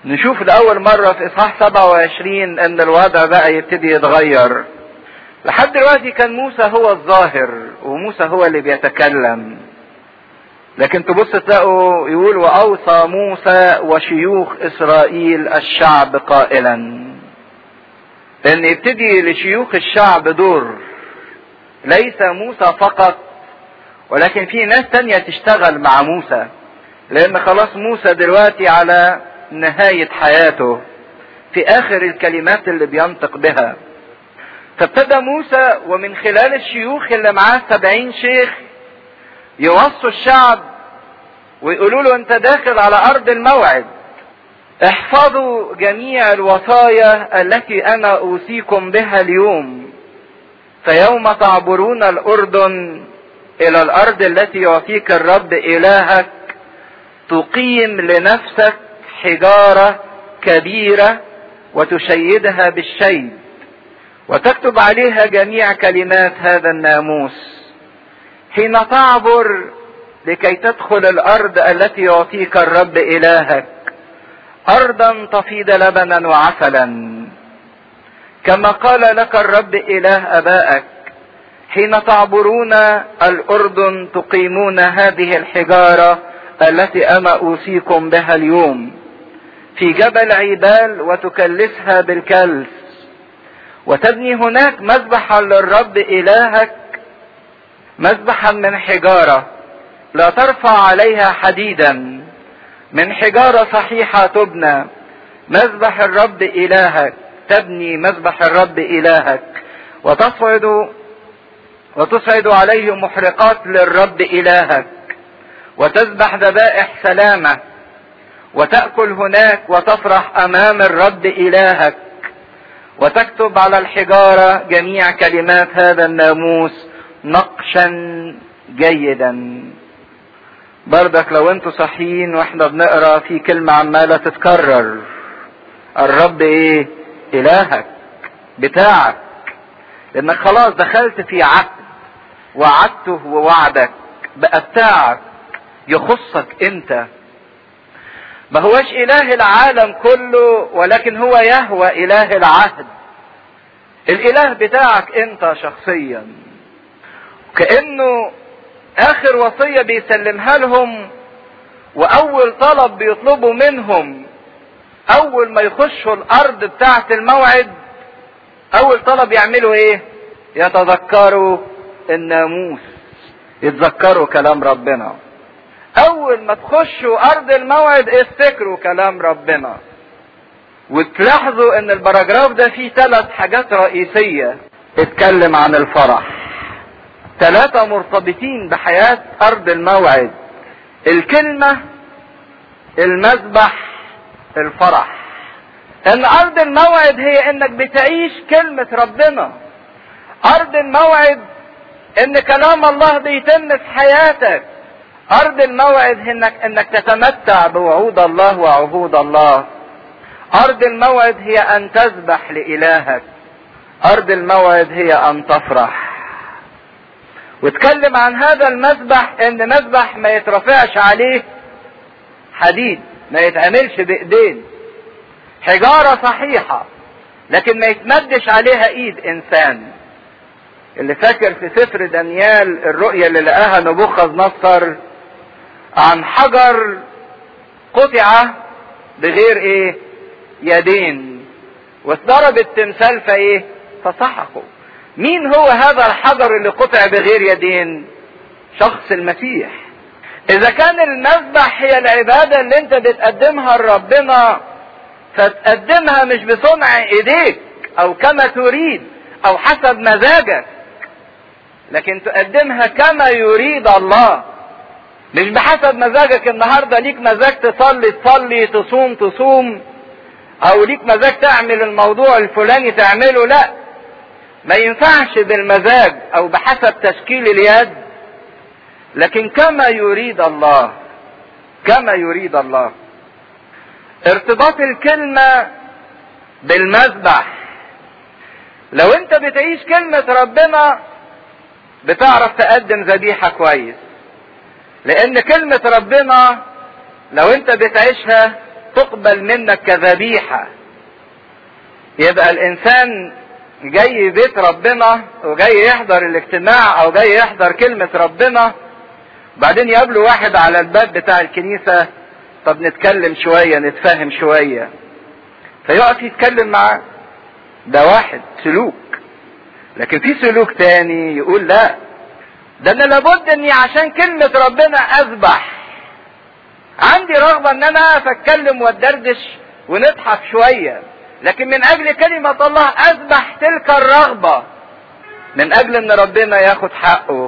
نشوف لأول مرة في إصحاح 27 إن الوضع بقى يبتدي يتغير. لحد دلوقتي كان موسى هو الظاهر وموسى هو اللي بيتكلم. لكن تبص تلاقوا يقول وأوصى موسى وشيوخ إسرائيل الشعب قائلا. إن يبتدي لشيوخ الشعب دور ليس موسى فقط ولكن في ناس تانية تشتغل مع موسى لان خلاص موسى دلوقتي على نهاية حياته في اخر الكلمات اللي بينطق بها فابتدى موسى ومن خلال الشيوخ اللي معاه سبعين شيخ يوصوا الشعب ويقولوا له انت داخل على ارض الموعد احفظوا جميع الوصايا التي انا اوصيكم بها اليوم فيوم تعبرون الاردن الى الارض التي يعطيك الرب الهك تقيم لنفسك حجاره كبيره وتشيدها بالشيد وتكتب عليها جميع كلمات هذا الناموس حين تعبر لكي تدخل الارض التي يعطيك الرب الهك ارضا تفيض لبنا وعسلا كما قال لك الرب اله ابائك حين تعبرون الاردن تقيمون هذه الحجاره التي انا اوصيكم بها اليوم في جبل عيبال وتكلسها بالكلس وتبني هناك مذبحا للرب الهك مذبحا من حجاره لا ترفع عليها حديدا من حجاره صحيحه تبنى مذبح الرب الهك تبني مذبح الرب الهك وتصعد وتصعد عليه محرقات للرب الهك وتذبح ذبائح سلامه وتاكل هناك وتفرح امام الرب الهك وتكتب على الحجاره جميع كلمات هذا الناموس نقشا جيدا بردك لو انتوا صحيين واحنا بنقرا في كلمه عماله تتكرر الرب ايه الهك بتاعك لانك خلاص دخلت في عهد وعدته ووعدك بقى بتاعك يخصك انت ما هوش اله العالم كله ولكن هو يهوى اله العهد الاله بتاعك انت شخصيا كانه اخر وصيه بيسلمها لهم واول طلب بيطلبوا منهم اول ما يخشوا الارض بتاعه الموعد اول طلب يعملوا ايه يتذكروا الناموس يتذكروا كلام ربنا اول ما تخشوا ارض الموعد افتكروا كلام ربنا وتلاحظوا ان البراجراف ده فيه ثلاث حاجات رئيسية اتكلم عن الفرح ثلاثة مرتبطين بحياة ارض الموعد الكلمة المذبح الفرح ان ارض الموعد هي انك بتعيش كلمة ربنا ارض الموعد ان كلام الله بيتم في حياتك ارض الموعد انك انك تتمتع بوعود الله وعهود الله ارض الموعد هي ان تذبح لالهك ارض الموعد هي ان تفرح واتكلم عن هذا المذبح ان مذبح ما يترفعش عليه حديد ما يتعملش بايدين حجارة صحيحة لكن ما يتمدش عليها ايد انسان اللي فاكر في سفر دانيال الرؤية اللي لقاها نبوخذ نصر عن حجر قطع بغير ايه يدين واضطرب التمثال فايه فسحقه مين هو هذا الحجر اللي قطع بغير يدين شخص المسيح اذا كان المذبح هي العبادة اللي انت بتقدمها لربنا فتقدمها مش بصنع ايديك او كما تريد او حسب مزاجك لكن تقدمها كما يريد الله مش بحسب مزاجك النهارده ليك مزاج تصلي تصلي تصوم تصوم او ليك مزاج تعمل الموضوع الفلاني تعمله لا ما ينفعش بالمزاج او بحسب تشكيل اليد لكن كما يريد الله كما يريد الله ارتباط الكلمة بالمذبح لو انت بتعيش كلمة ربنا بتعرف تقدم ذبيحة كويس لان كلمة ربنا لو انت بتعيشها تقبل منك كذبيحة يبقى الانسان جاي بيت ربنا وجاي يحضر الاجتماع او جاي يحضر كلمة ربنا بعدين يقابله واحد على الباب بتاع الكنيسة طب نتكلم شوية نتفاهم شوية فيقف يتكلم معاه ده واحد سلوك لكن في سلوك تاني يقول لا ده انا لابد اني عشان كلمة ربنا اذبح عندي رغبة ان انا اتكلم واتدردش ونضحك شوية لكن من اجل كلمة الله اذبح تلك الرغبة من اجل ان ربنا ياخد حقه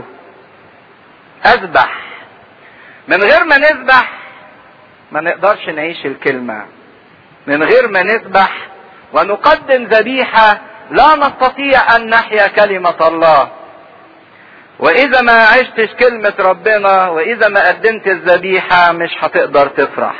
اذبح من غير ما نذبح ما نقدرش نعيش الكلمة من غير ما نذبح ونقدم ذبيحة لا نستطيع ان نحيا كلمة الله واذا ما عشتش كلمة ربنا واذا ما قدمت الذبيحة مش هتقدر تفرح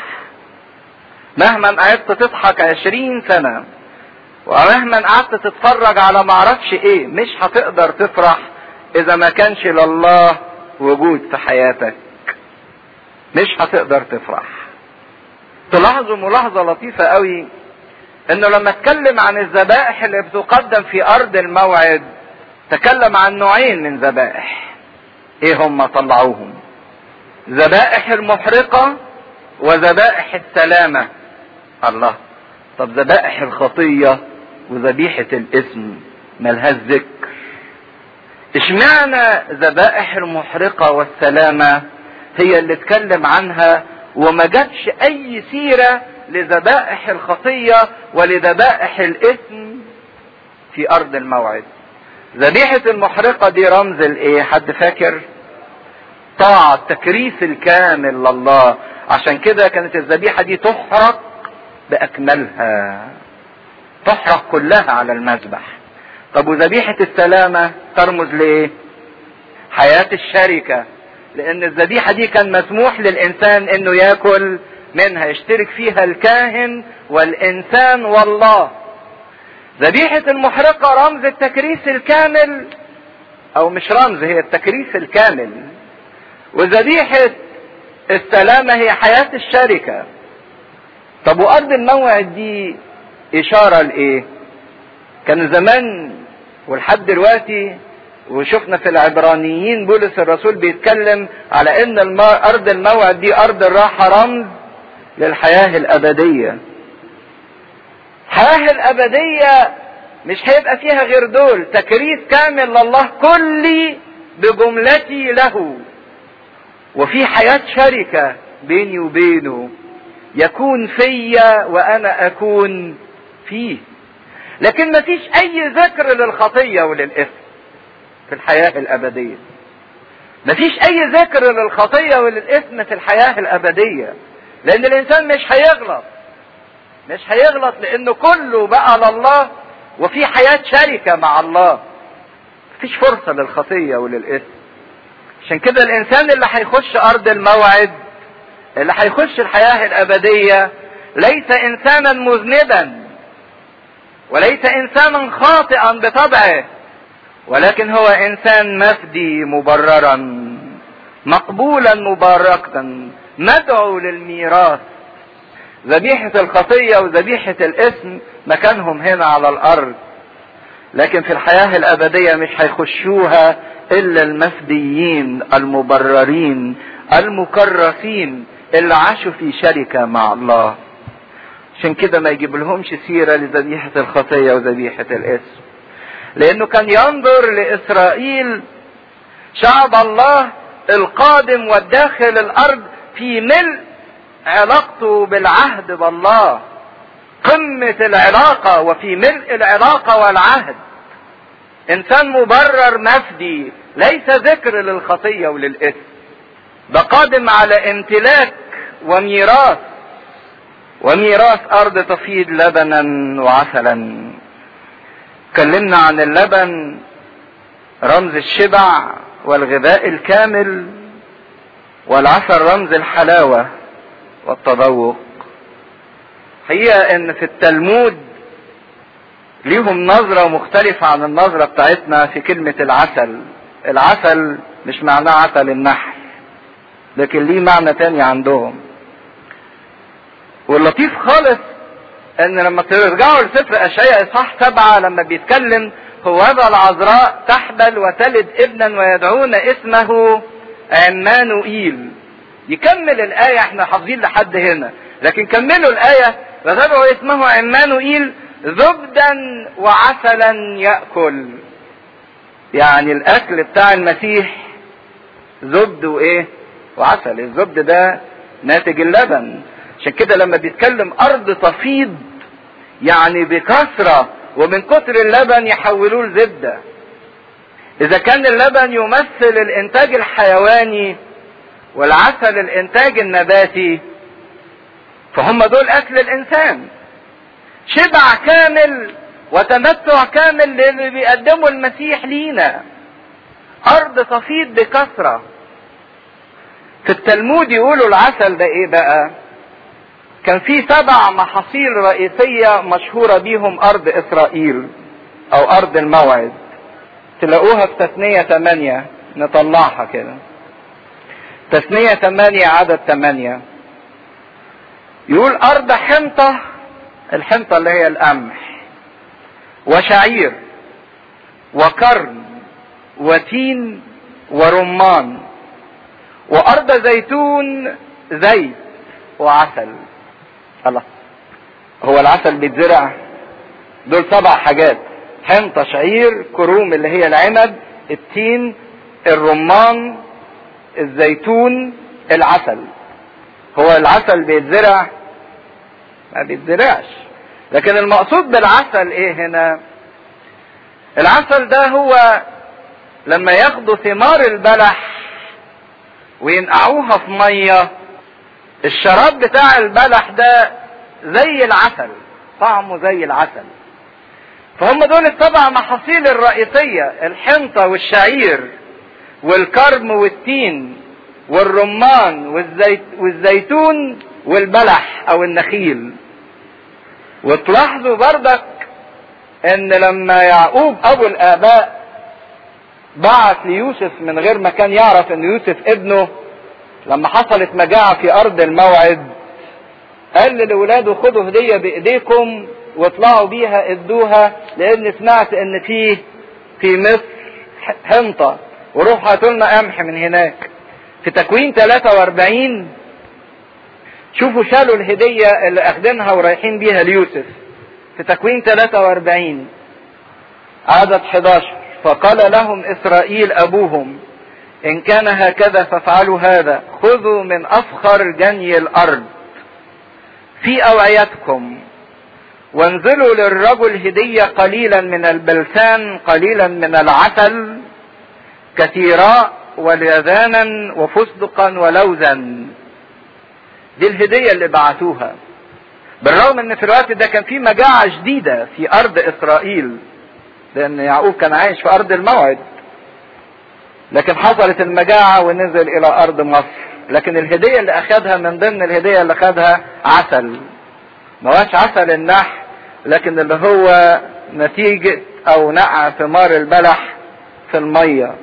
مهما قعدت تضحك عشرين سنة ومهما قعدت تتفرج على معرفش ايه مش هتقدر تفرح اذا ما كانش لله وجود في حياتك مش هتقدر تفرح تلاحظوا ملاحظة لطيفة قوي انه لما اتكلم عن الذبائح اللي بتقدم في ارض الموعد تكلم عن نوعين من ذبائح ايه هم طلعوهم ذبائح المحرقة وذبائح السلامة الله طب ذبائح الخطية وذبيحة الاسم ملهاش ذكر اشمعنى ذبائح المحرقة والسلامة هي اللي اتكلم عنها وما جابش اي سيرة لذبائح الخطية ولذبائح الاثم في ارض الموعد ذبيحة المحرقة دي رمز الايه حد فاكر طاعة التكريس الكامل لله عشان كده كانت الذبيحة دي تحرق باكملها تحرق كلها على المذبح طب وذبيحة السلامة ترمز لايه حياة الشركة لان الذبيحة دي كان مسموح للانسان انه ياكل منها يشترك فيها الكاهن والانسان والله ذبيحة المحرقة رمز التكريس الكامل او مش رمز هي التكريس الكامل وذبيحة السلامة هي حياة الشركة طب وارض الموعد دي اشارة لايه كان زمان ولحد دلوقتي وشفنا في العبرانيين بولس الرسول بيتكلم على ان الماء ارض الموعد دي ارض الراحة رمز للحياة الابدية الحياة الابدية مش هيبقى فيها غير دول تكريس كامل لله كلي بجملتي له وفي حياة شركة بيني وبينه يكون فيا وانا اكون فيه لكن مفيش اي ذكر للخطية وللإثم في الحياة الابدية مفيش اي ذكر للخطية وللإثم في الحياة الابدية لان الانسان مش هيغلط مش هيغلط لانه كله بقى لله وفي حياة شركة مع الله مفيش فرصة للخطية وللإثم عشان كده الانسان اللي هيخش ارض الموعد اللي هيخش الحياة الابدية ليس انسانا مذنبا وليس انسانا خاطئا بطبعه ولكن هو انسان مفدي مبررا مقبولا مباركا مدعو للميراث ذبيحة الخطية وذبيحة الاسم مكانهم هنا على الارض لكن في الحياة الابدية مش هيخشوها الا المفديين المبررين المكرسين اللي عاشوا في شركة مع الله عشان كده ما يجيب لهمش سيرة لذبيحة الخطية وذبيحة الاسم لانه كان ينظر لاسرائيل شعب الله القادم والداخل الارض في ملء علاقته بالعهد بالله قمة العلاقة وفي ملء العلاقة والعهد انسان مبرر مفدي ليس ذكر للخطية وللإثم ده قادم على امتلاك وميراث وميراث ارض تفيض لبنا وعسلا اتكلمنا عن اللبن رمز الشبع والغذاء الكامل والعسل رمز الحلاوة والتذوق حقيقة ان في التلمود ليهم نظرة مختلفة عن النظرة بتاعتنا في كلمة العسل العسل مش معناه عسل النحل لكن ليه معنى تاني عندهم واللطيف خالص ان لما ترجعوا لسفر اشعياء اصحاح سبعة لما بيتكلم هو هذا العذراء تحبل وتلد ابنا ويدعون اسمه عمانوئيل يكمل الآية احنا حافظين لحد هنا لكن كملوا الآية وتدعو اسمه عمانوئيل زبدا وعسلا يأكل يعني الأكل بتاع المسيح زبد وإيه وعسل الزبد ده ناتج اللبن عشان كده لما بيتكلم أرض تفيض يعني بكثرة ومن كتر اللبن يحولوه لزبدة إذا كان اللبن يمثل الإنتاج الحيواني والعسل الإنتاج النباتي فهم دول أكل الإنسان شبع كامل وتمتع كامل للي بيقدمه المسيح لينا أرض تفيض بكثرة في التلمود يقولوا العسل ده إيه بقى؟ كان في سبع محاصيل رئيسية مشهورة بيهم أرض إسرائيل أو أرض الموعد تلاقوها في تثنية ثمانية نطلعها كده تثنية ثمانية عدد ثمانية يقول أرض حنطة الحنطة اللي هي القمح وشعير وكرم وتين ورمان وأرض زيتون زيت وعسل الله هو العسل بيتزرع دول سبع حاجات حنطة شعير كروم اللي هي العنب التين الرمان الزيتون العسل هو العسل بيتزرع ما بيتزرعش لكن المقصود بالعسل ايه هنا العسل ده هو لما ياخدوا ثمار البلح وينقعوها في ميه الشراب بتاع البلح ده زي العسل طعمه زي العسل فهم دول السبع محاصيل الرئيسية الحنطة والشعير والكرم والتين والرمان والزيت والزيتون والبلح او النخيل وتلاحظوا بردك ان لما يعقوب ابو الاباء بعت ليوسف من غير ما كان يعرف ان يوسف ابنه لما حصلت مجاعة في ارض الموعد قال لاولاده خدوا هدية بايديكم واطلعوا بيها ادوها لان سمعت ان فيه في مصر حنطة وروح هاتوا لنا قمح من هناك في تكوين 43 شوفوا شالوا الهدية اللي اخدينها ورايحين بيها ليوسف في تكوين 43 عدد 11 فقال لهم اسرائيل ابوهم ان كان هكذا فافعلوا هذا خذوا من افخر جني الارض في اوعيتكم وانزلوا للرجل هدية قليلا من البلسان قليلا من العسل كثيراء ولذانا وفستقا ولوزا دي الهدية اللي بعتوها بالرغم ان في الوقت ده كان في مجاعة شديدة في ارض اسرائيل لان يعقوب كان عايش في ارض الموعد لكن حصلت المجاعة ونزل الى ارض مصر لكن الهدية اللي اخدها من ضمن الهدية اللي اخدها عسل ما هوش عسل النحل لكن اللي هو نتيجة او نقع ثمار البلح في المية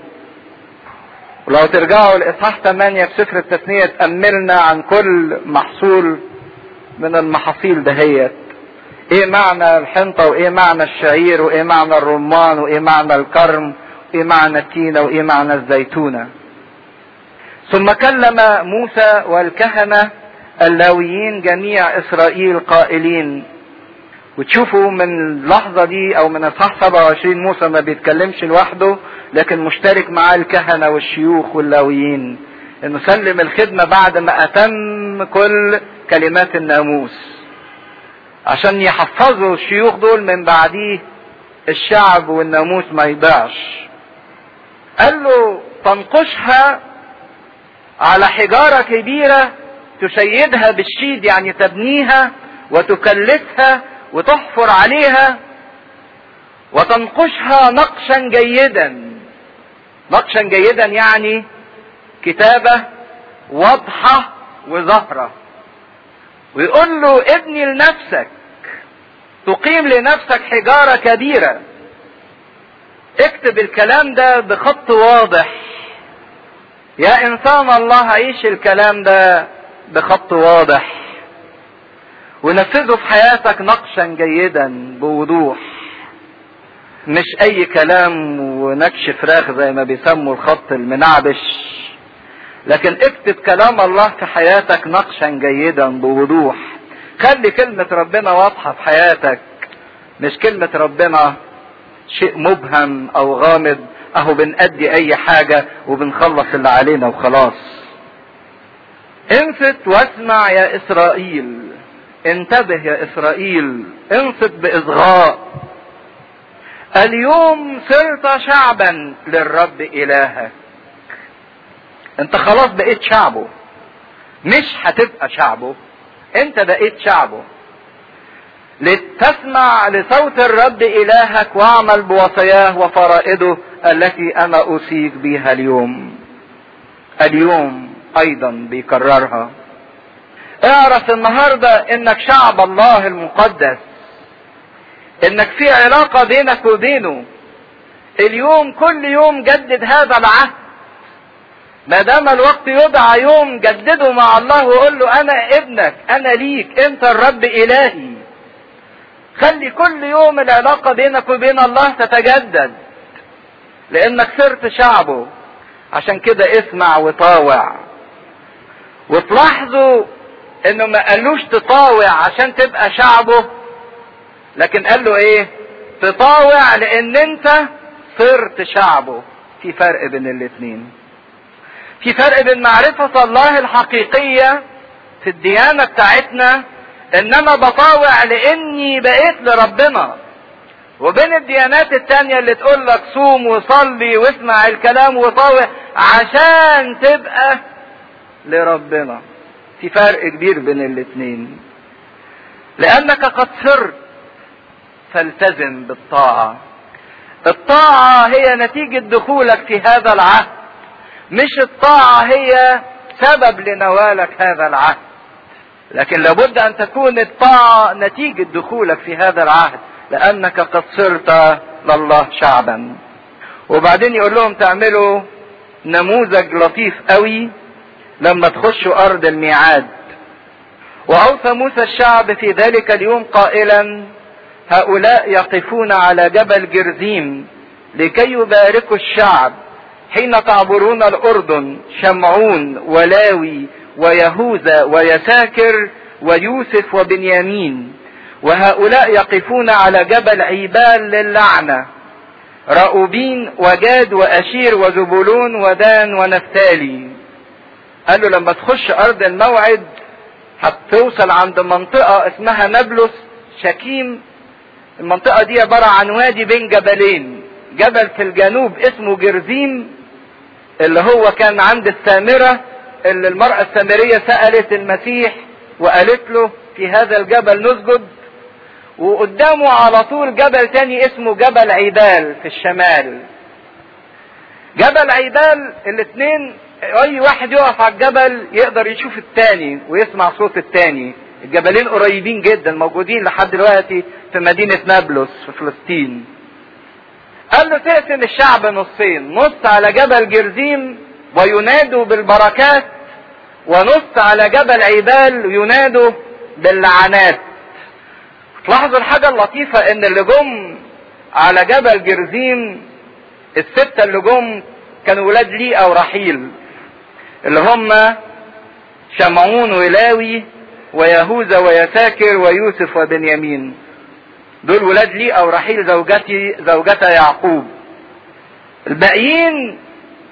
ولو ترجعوا لاصحاح 8 في سفر التثنية تأملنا عن كل محصول من المحاصيل دهيت ايه معنى الحنطة وايه معنى الشعير وايه معنى الرمان وايه معنى الكرم وايه معنى التينة وايه معنى الزيتونة ثم كلم موسى والكهنة اللاويين جميع اسرائيل قائلين وتشوفوا من اللحظة دي او من اصحاح 27 موسى ما بيتكلمش لوحده لكن مشترك معاه الكهنة والشيوخ واللاويين انه سلم الخدمة بعد ما اتم كل كلمات الناموس عشان يحفظوا الشيوخ دول من بعديه الشعب والناموس ما يضيعش قال له تنقشها على حجارة كبيرة تشيدها بالشيد يعني تبنيها وتكلسها وتحفر عليها وتنقشها نقشا جيدا نقشا جيدا يعني كتابة واضحة وظاهرة ويقول له ابني لنفسك تقيم لنفسك حجارة كبيرة اكتب الكلام ده بخط واضح يا انسان الله عيش الكلام ده بخط واضح ونفذه في حياتك نقشا جيدا بوضوح مش اي كلام ونكش فراخ زي ما بيسموا الخط المنعبش لكن اكتب كلام الله في حياتك نقشا جيدا بوضوح خلي كلمة ربنا واضحة في حياتك مش كلمة ربنا شيء مبهم او غامض اهو بنأدي اي حاجة وبنخلص اللي علينا وخلاص انصت واسمع يا اسرائيل انتبه يا اسرائيل انصت باصغاء اليوم صرت شعبا للرب الهك انت خلاص بقيت شعبه مش هتبقى شعبه انت بقيت شعبه لتسمع لصوت الرب الهك واعمل بوصاياه وفرائضه التي انا اوصيك بها اليوم اليوم ايضا بيكررها اعرف النهارده انك شعب الله المقدس انك في علاقه بينك وبينه اليوم كل يوم جدد هذا العهد ما دام الوقت يدعى يوم جدده مع الله وقول له انا ابنك انا ليك انت الرب الهي خلي كل يوم العلاقة بينك وبين الله تتجدد لانك صرت شعبه عشان كده اسمع وطاوع وتلاحظوا انه ما قالوش تطاوع عشان تبقى شعبه لكن قال له ايه تطاوع لان انت صرت شعبه في فرق بين الاتنين في فرق بين معرفة الله الحقيقية في الديانة بتاعتنا ان انا بطاوع لاني بقيت لربنا وبين الديانات التانية اللي تقول لك صوم وصلي واسمع الكلام وطاوع عشان تبقى لربنا في فرق كبير بين الاتنين لانك قد صرت فالتزم بالطاعة الطاعة هي نتيجة دخولك في هذا العهد مش الطاعة هي سبب لنوالك هذا العهد لكن لابد ان تكون الطاعة نتيجة دخولك في هذا العهد لانك قد صرت لله شعبا وبعدين يقول لهم تعملوا نموذج لطيف قوي لما تخشوا ارض الميعاد واوصى موسى الشعب في ذلك اليوم قائلا هؤلاء يقفون على جبل جرزيم لكي يباركوا الشعب حين تعبرون الاردن شمعون ولاوي ويهوذا ويساكر ويوسف وبنيامين وهؤلاء يقفون على جبل عيبال للعنة رأوبين وجاد وأشير وزبولون ودان ونفتالي قال له لما تخش أرض الموعد هتوصل عند منطقة اسمها نبلس شكيم المنطقة دي عبارة عن وادي بين جبلين جبل في الجنوب اسمه جرزيم اللي هو كان عند السامرة اللي المرأة السامرية سألت المسيح وقالت له في هذا الجبل نسجد وقدامه على طول جبل تاني اسمه جبل عيبال في الشمال جبل عيبال الاثنين اي واحد يقف على الجبل يقدر يشوف التاني ويسمع صوت التاني الجبلين قريبين جدا موجودين لحد دلوقتي في مدينة نابلس في فلسطين قال له تقسم الشعب نصين نص على جبل جرزيم وينادوا بالبركات ونص على جبل عيبال ينادوا باللعنات تلاحظوا الحاجة اللطيفة ان اللي جم على جبل جرزيم الستة اللي جم كانوا ولاد ليئة ورحيل اللي هم شمعون ولاوي ويهوذا ويساكر ويوسف وبنيامين دول ولاد ليئة ورحيل زوجتي زوجتا يعقوب الباقيين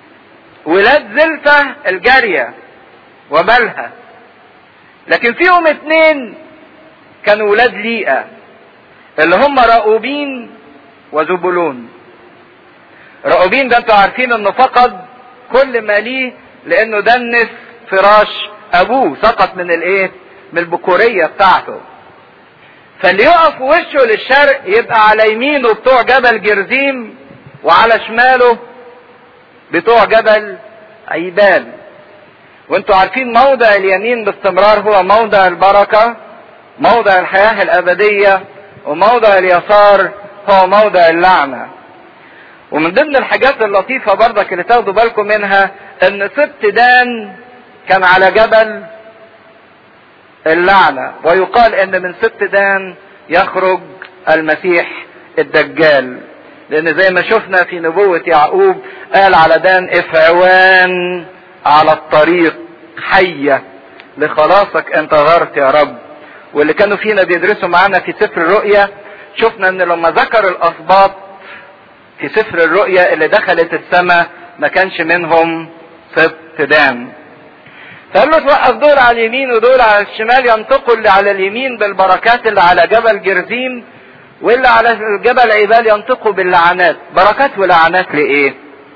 ولاد زلفة الجارية ومالها لكن فيهم اتنين كانوا ولاد ليئة اللي هم رأوبين وزبلون رأوبين ده انتوا عارفين انه فقد كل ما ليه لانه دنس فراش ابوه سقط من الايه من البكورية بتاعته فاللي يقف وشه للشرق يبقى على يمينه بتوع جبل جرزيم وعلى شماله بتوع جبل عيبال وانتوا عارفين موضع اليمين باستمرار هو موضع البركة موضع الحياة الأبدية وموضع اليسار هو موضع اللعنة ومن ضمن الحاجات اللطيفة برضك اللي تاخدوا بالكم منها ان سبت دان كان على جبل اللعنة ويقال ان من ست دان يخرج المسيح الدجال لان زي ما شفنا في نبوة يعقوب قال على دان افعوان على الطريق حية لخلاصك انتظرت يا رب واللي كانوا فينا بيدرسوا معانا في سفر الرؤيا شفنا ان لما ذكر الاسباط في سفر الرؤيا اللي دخلت السماء ما كانش منهم سبت دان فقال له توقف دول على اليمين ودول على الشمال ينطقوا اللي على اليمين بالبركات اللي على جبل جرزيم واللي على جبل عبال ينطقوا باللعنات بركات ولعنات لايه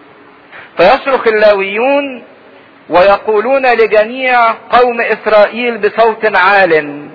فيصرخ اللاويون ويقولون لجميع قوم اسرائيل بصوت عال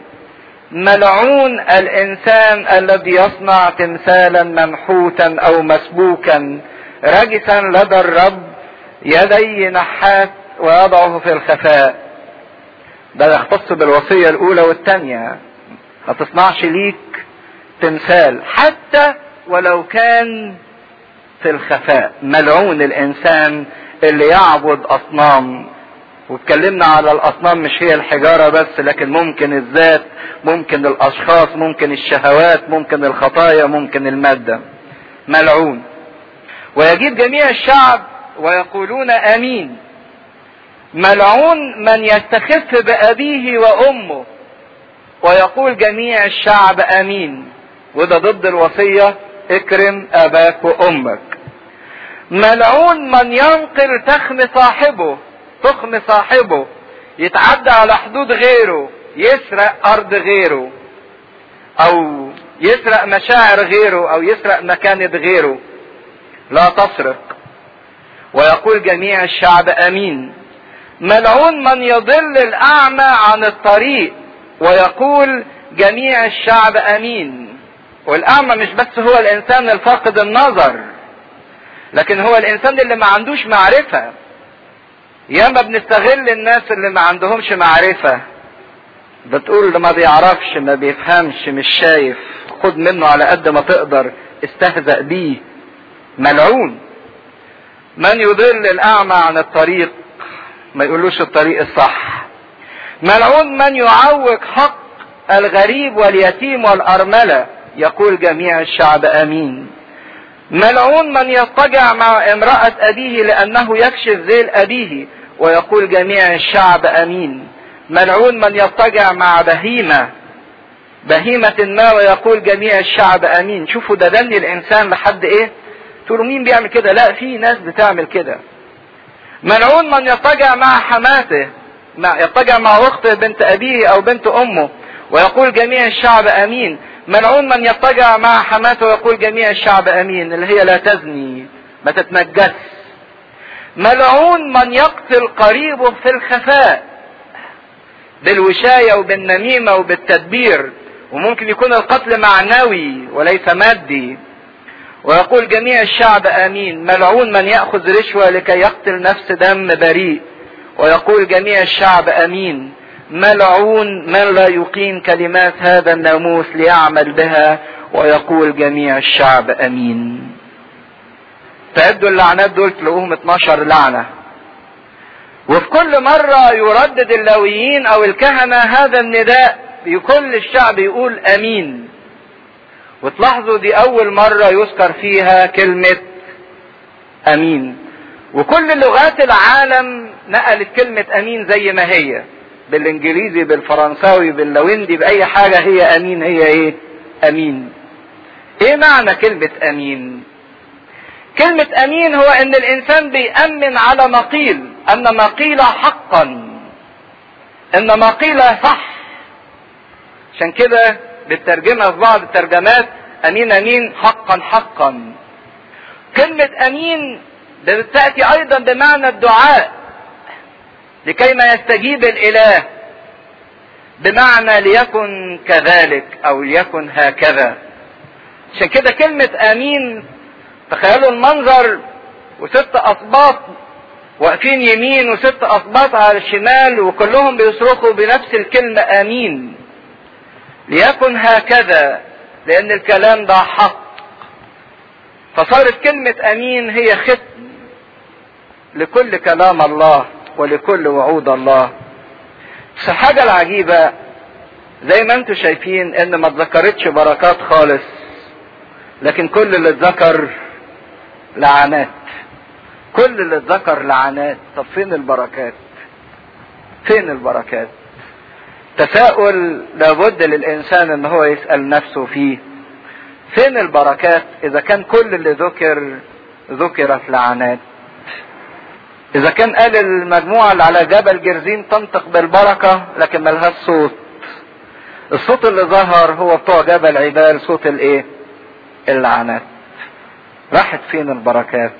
ملعون الانسان الذي يصنع تمثالا منحوتا او مسبوكا رجسا لدى الرب يدي نحات ويضعه في الخفاء ده يختص بالوصية الأولى والثانية ما تصنعش ليك تمثال حتى ولو كان في الخفاء ملعون الإنسان اللي يعبد أصنام واتكلمنا على الأصنام مش هي الحجارة بس لكن ممكن الذات ممكن الأشخاص ممكن الشهوات ممكن الخطايا ممكن المادة ملعون ويجيب جميع الشعب ويقولون امين ملعون من يستخف بابيه وامه ويقول جميع الشعب امين وده ضد الوصيه اكرم اباك وامك ملعون من ينقل تخم صاحبه تخم صاحبه يتعدى على حدود غيره يسرق ارض غيره او يسرق مشاعر غيره او يسرق مكانة غيره لا تسرق ويقول جميع الشعب امين ملعون من يضل الاعمى عن الطريق ويقول جميع الشعب امين والاعمى مش بس هو الانسان الفاقد النظر لكن هو الانسان اللي ما عندوش معرفة ياما بنستغل الناس اللي ما عندهمش معرفة بتقول اللي ما بيعرفش ما بيفهمش مش شايف خد منه على قد ما تقدر استهزأ بيه ملعون من يضل الاعمى عن الطريق ما يقولوش الطريق الصح ملعون من يعوق حق الغريب واليتيم والارمله يقول جميع الشعب امين ملعون من يضطجع مع امراه ابيه لانه يكشف ذيل ابيه ويقول جميع الشعب امين ملعون من يضطجع مع بهيمه بهيمة ما ويقول جميع الشعب امين شوفوا ده دني الانسان لحد ايه تقولوا مين بيعمل كده لا في ناس بتعمل كده ملعون من يضطجع مع حماته مع يضطجع مع اخته بنت ابيه او بنت امه ويقول جميع الشعب امين ملعون من يضطجع مع حماته ويقول جميع الشعب امين اللي هي لا تزني ما تتنجس ملعون من يقتل قريبه في الخفاء بالوشاية وبالنميمة وبالتدبير وممكن يكون القتل معنوي وليس مادي ويقول جميع الشعب امين ملعون من ياخذ رشوه لكي يقتل نفس دم بريء ويقول جميع الشعب امين ملعون من لا يقيم كلمات هذا الناموس ليعمل بها ويقول جميع الشعب امين تعدوا اللعنات دول تلاقوهم 12 لعنه وفي كل مرة يردد اللاويين او الكهنة هذا النداء كل الشعب يقول امين وتلاحظوا دي اول مرة يذكر فيها كلمة امين وكل لغات العالم نقلت كلمة امين زي ما هي بالانجليزي بالفرنساوي باللويندي باي حاجة هي امين هي ايه امين ايه معنى كلمة امين كلمة امين هو ان الانسان بيأمن على ما قيل ان ما قيل حقا ان ما قيل صح عشان كده بالترجمة في بعض الترجمات امين امين حقا حقا كلمة امين بتأتي ايضا بمعنى الدعاء لكي ما يستجيب الاله بمعنى ليكن كذلك او ليكن هكذا عشان كده كلمة امين تخيلوا المنظر وست اسباط واقفين يمين وست اسباط على الشمال وكلهم بيصرخوا بنفس الكلمة امين ليكن هكذا لان الكلام ده حق فصارت كلمة امين هي ختم لكل كلام الله ولكل وعود الله بس الحاجة العجيبة زي ما انتم شايفين ان ما اتذكرتش بركات خالص لكن كل اللي اتذكر لعنات كل اللي اتذكر لعنات طب فين البركات فين البركات تساؤل لابد للانسان ان هو يسال نفسه فيه فين البركات اذا كان كل اللي ذكر ذكرت لعنات اذا كان قال المجموعه اللي على جبل جرزين تنطق بالبركه لكن ملهاش صوت الصوت اللي ظهر هو بتوع جبل عبال صوت الايه اللعنات راحت فين البركات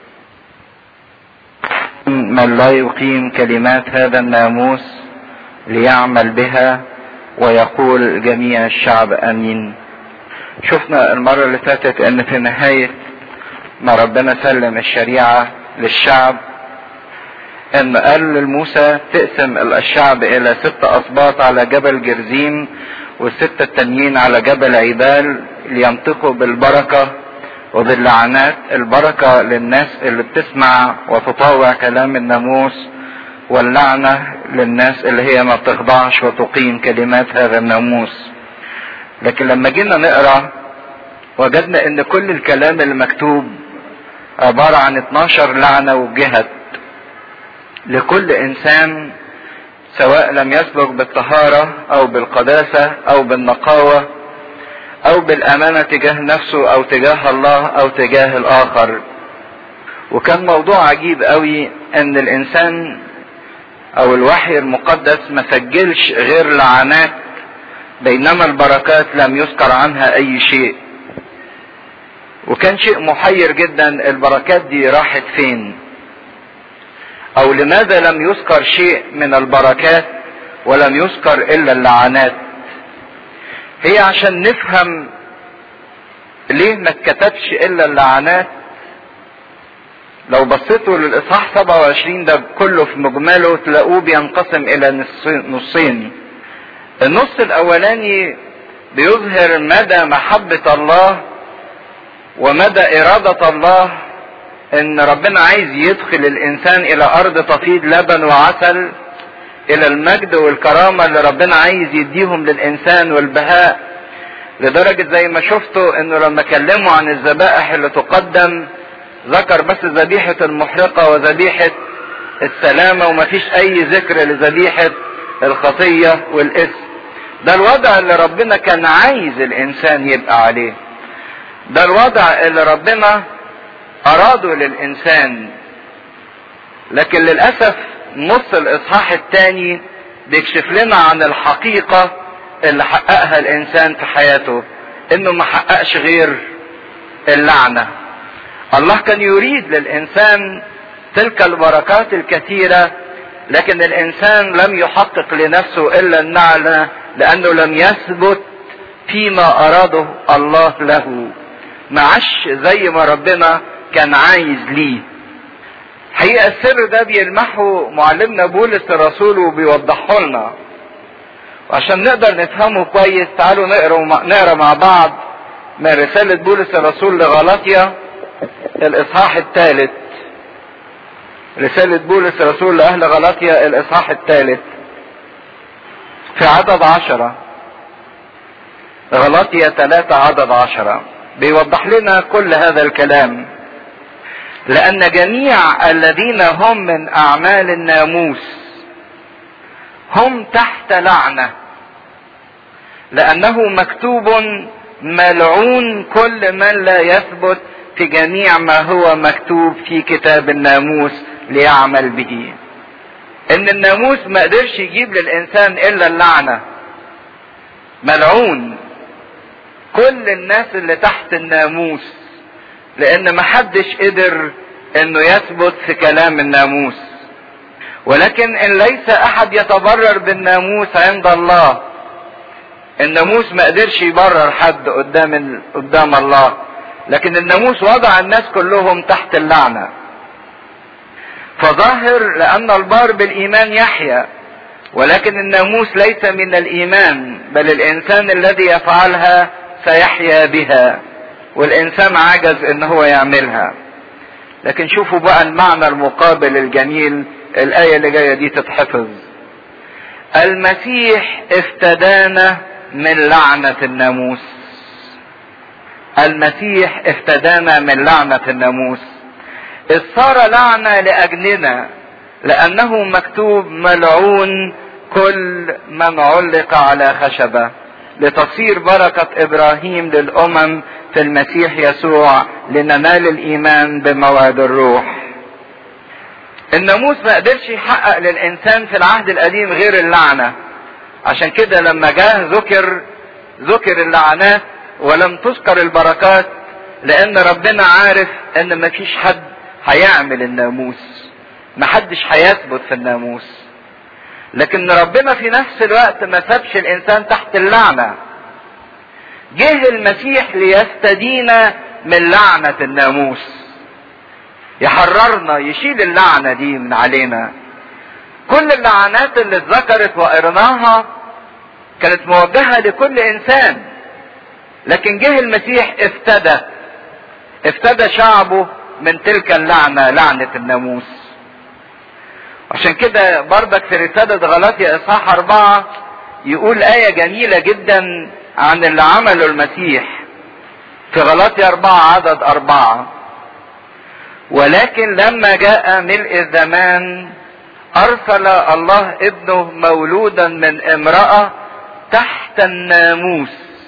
من لا يقيم كلمات هذا الناموس ليعمل بها ويقول جميع الشعب امين شفنا المرة اللي فاتت ان في نهاية ما ربنا سلم الشريعة للشعب ان قال لموسى تقسم الشعب الى ست اسباط على جبل جرزيم والستة التانيين على جبل عبال لينطقوا بالبركة وباللعنات البركة للناس اللي بتسمع وتطاوع كلام الناموس واللعنة للناس اللي هي ما بتخضعش وتقيم كلمات هذا الناموس لكن لما جينا نقرا وجدنا ان كل الكلام المكتوب عبارة عن 12 لعنة وجهت لكل انسان سواء لم يسلك بالطهارة او بالقداسة او بالنقاوة او بالامانة تجاه نفسه او تجاه الله او تجاه الاخر وكان موضوع عجيب قوي ان الانسان او الوحي المقدس ما سجلش غير لعنات بينما البركات لم يذكر عنها اي شيء وكان شيء محير جدا البركات دي راحت فين او لماذا لم يذكر شيء من البركات ولم يذكر الا اللعنات هي عشان نفهم ليه ما اتكتبش الا اللعنات لو بصيتوا للاصحاح 27 ده كله في مجمله تلاقوه بينقسم الى نصين النص الاولاني بيظهر مدى محبة الله ومدى ارادة الله ان ربنا عايز يدخل الانسان الى ارض تفيض لبن وعسل الى المجد والكرامة اللي ربنا عايز يديهم للانسان والبهاء لدرجة زي ما شفتوا انه لما كلموا عن الذبائح اللي تقدم ذكر بس ذبيحة المحرقة وذبيحة السلامة ومفيش اي ذكر لذبيحة الخطية والاسم ده الوضع اللي ربنا كان عايز الانسان يبقى عليه ده الوضع اللي ربنا اراده للانسان لكن للاسف نص الاصحاح الثاني بيكشف لنا عن الحقيقة اللي حققها الانسان في حياته انه ما حققش غير اللعنة الله كان يريد للانسان تلك البركات الكثيرة لكن الانسان لم يحقق لنفسه الا اللعنة لانه لم يثبت فيما اراده الله له معش زي ما ربنا كان عايز ليه حقيقة السر ده بيلمحه معلمنا بولس الرسول وبيوضحه لنا وعشان نقدر نفهمه كويس تعالوا نقرا نقرا مع بعض من رسالة بولس الرسول لغلاطيا الإصحاح الثالث رسالة بولس الرسول لأهل غلاطيا الإصحاح الثالث في عدد عشرة غلاطيا ثلاثة عدد عشرة بيوضح لنا كل هذا الكلام لأن جميع الذين هم من أعمال الناموس هم تحت لعنة لأنه مكتوب ملعون كل من لا يثبت في جميع ما هو مكتوب في كتاب الناموس ليعمل به ان الناموس ما قدرش يجيب للانسان الا اللعنة ملعون كل الناس اللي تحت الناموس لان محدش قدر انه يثبت في كلام الناموس ولكن ان ليس احد يتبرر بالناموس عند الله الناموس ما قدرش يبرر حد قدام قدام الله لكن الناموس وضع الناس كلهم تحت اللعنة فظاهر لان البار بالايمان يحيا ولكن الناموس ليس من الايمان بل الانسان الذي يفعلها سيحيا بها والانسان عجز ان هو يعملها لكن شوفوا بقى المعنى المقابل الجميل الايه اللي جايه دي تتحفظ المسيح افتدانا من لعنة الناموس المسيح افتدانا من لعنة الناموس إذ صار لعنة لأجلنا لأنه مكتوب ملعون كل من علق على خشبة لتصير بركة إبراهيم للأمم في المسيح يسوع لننال الإيمان بموعد الروح الناموس ما قدرش يحقق للإنسان في العهد القديم غير اللعنة عشان كده لما جاء ذكر ذكر اللعنات ولم تذكر البركات لأن ربنا عارف إن مفيش حد هيعمل الناموس محدش هيثبت في الناموس لكن ربنا في نفس الوقت ما سابش الانسان تحت اللعنه جه المسيح ليستدينا من لعنه الناموس يحررنا يشيل اللعنه دي من علينا كل اللعنات اللي اتذكرت وقرناها كانت موجهه لكل انسان لكن جه المسيح افتدى افتدى شعبه من تلك اللعنه لعنه الناموس عشان كده بردك في رسالة غلاطيا إصحاح أربعة يقول آية جميلة جدا عن اللي عمله المسيح في غلاطيا أربعة عدد أربعة ولكن لما جاء ملء الزمان أرسل الله ابنه مولودا من امرأة تحت الناموس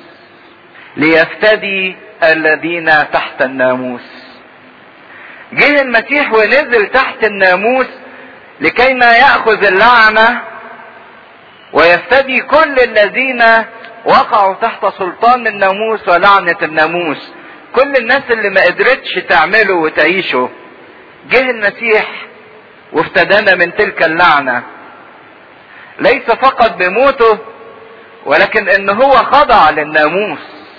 ليفتدي الذين تحت الناموس جه المسيح ونزل تحت الناموس لكي ما ياخذ اللعنه ويفتدي كل الذين وقعوا تحت سلطان الناموس ولعنه الناموس كل الناس اللي ما قدرتش تعمله وتعيشه جه المسيح وافتدانا من تلك اللعنه ليس فقط بموته ولكن ان هو خضع للناموس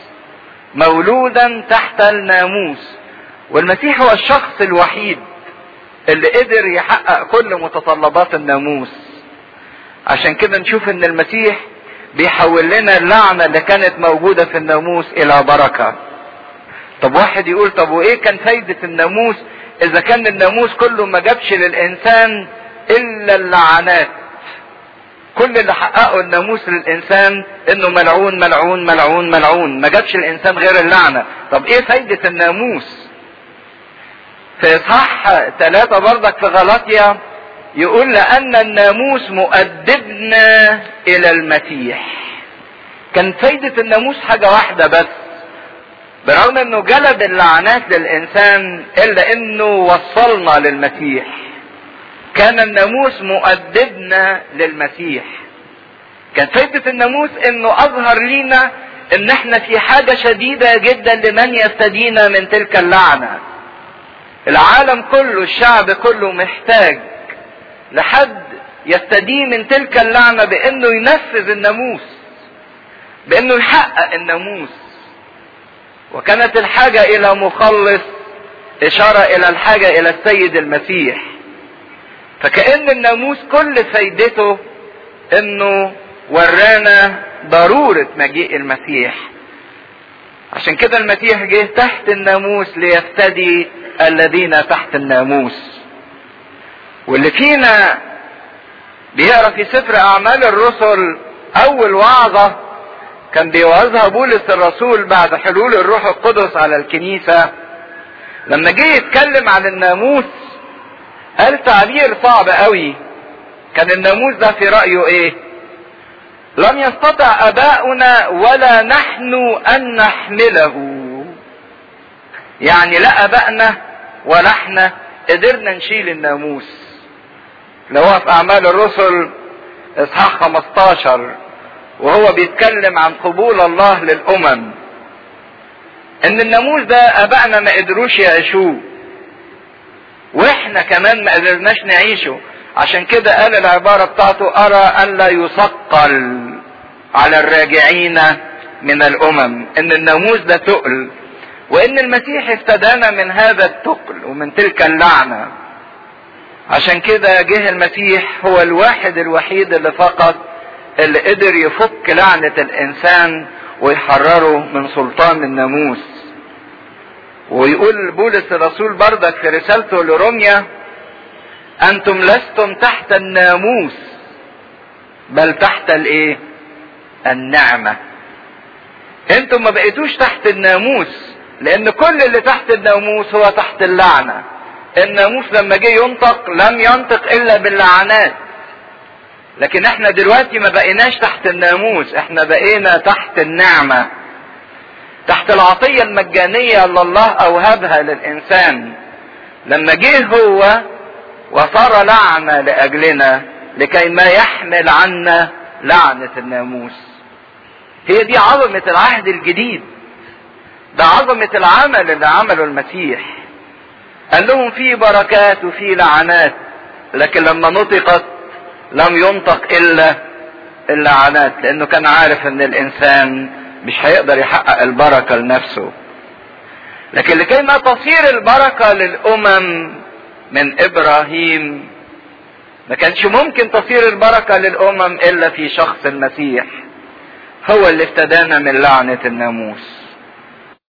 مولودا تحت الناموس والمسيح هو الشخص الوحيد اللي قدر يحقق كل متطلبات الناموس عشان كده نشوف ان المسيح بيحول لنا اللعنة اللي كانت موجودة في الناموس الى بركة طب واحد يقول طب وايه كان فايدة الناموس اذا كان الناموس كله ما جابش للانسان الا اللعنات كل اللي حققه الناموس للانسان انه ملعون ملعون ملعون ملعون ما جابش الانسان غير اللعنة طب ايه فايدة الناموس في اصحاح ثلاثة برضك في غلطيا يقول لأن الناموس مؤدبنا إلى المسيح. كان فايدة الناموس حاجة واحدة بس. برغم إنه جلب اللعنات للإنسان إلا إنه وصلنا للمسيح. كان الناموس مؤدبنا للمسيح. كان فايدة الناموس إنه أظهر لينا إن إحنا في حاجة شديدة جدا لمن يفتدينا من تلك اللعنة. العالم كله الشعب كله محتاج لحد يستدين من تلك اللعنة بانه ينفذ الناموس بانه يحقق الناموس وكانت الحاجة الى مخلص اشارة الى الحاجة الى السيد المسيح فكأن الناموس كل فايدته انه ورانا ضرورة مجيء المسيح عشان كده المسيح جه تحت الناموس ليفتدي الذين تحت الناموس واللي فينا بيقرا في سفر اعمال الرسل اول وعظه كان بيوعظها بولس الرسول بعد حلول الروح القدس على الكنيسه لما جه يتكلم عن الناموس قال تعبير صعب قوي كان الناموس ده في رايه ايه لم يستطع اباؤنا ولا نحن ان نحمله يعني لا ابائنا ولا احنا قدرنا نشيل الناموس لو هو في اعمال الرسل اصحاح 15 وهو بيتكلم عن قبول الله للامم ان الناموس ده ابائنا ما قدروش يعيشوه واحنا كمان ما قدرناش نعيشه عشان كده قال العبارة بتاعته ارى ان لا يثقل على الراجعين من الامم ان الناموس ده تقل وان المسيح افتدانا من هذا التقل ومن تلك اللعنة عشان كده جه المسيح هو الواحد الوحيد اللي فقط اللي قدر يفك لعنة الانسان ويحرره من سلطان الناموس ويقول بولس الرسول بردك في رسالته لروميا انتم لستم تحت الناموس بل تحت الايه النعمة انتم ما بقيتوش تحت الناموس لان كل اللي تحت الناموس هو تحت اللعنة الناموس لما جه ينطق لم ينطق الا باللعنات لكن احنا دلوقتي ما بقيناش تحت الناموس احنا بقينا تحت النعمة تحت العطية المجانية اللي الله اوهبها للانسان لما جه هو وصار لعنة لاجلنا لكي ما يحمل عنا لعنة الناموس هي دي عظمة العهد الجديد ده عظمة العمل اللي عمله المسيح قال لهم في بركات وفي لعنات لكن لما نطقت لم ينطق الا اللعنات لانه كان عارف ان الانسان مش هيقدر يحقق البركة لنفسه لكن لكي ما تصير البركة للامم من ابراهيم ما كانش ممكن تصير البركة للامم الا في شخص المسيح هو اللي افتدانا من لعنة الناموس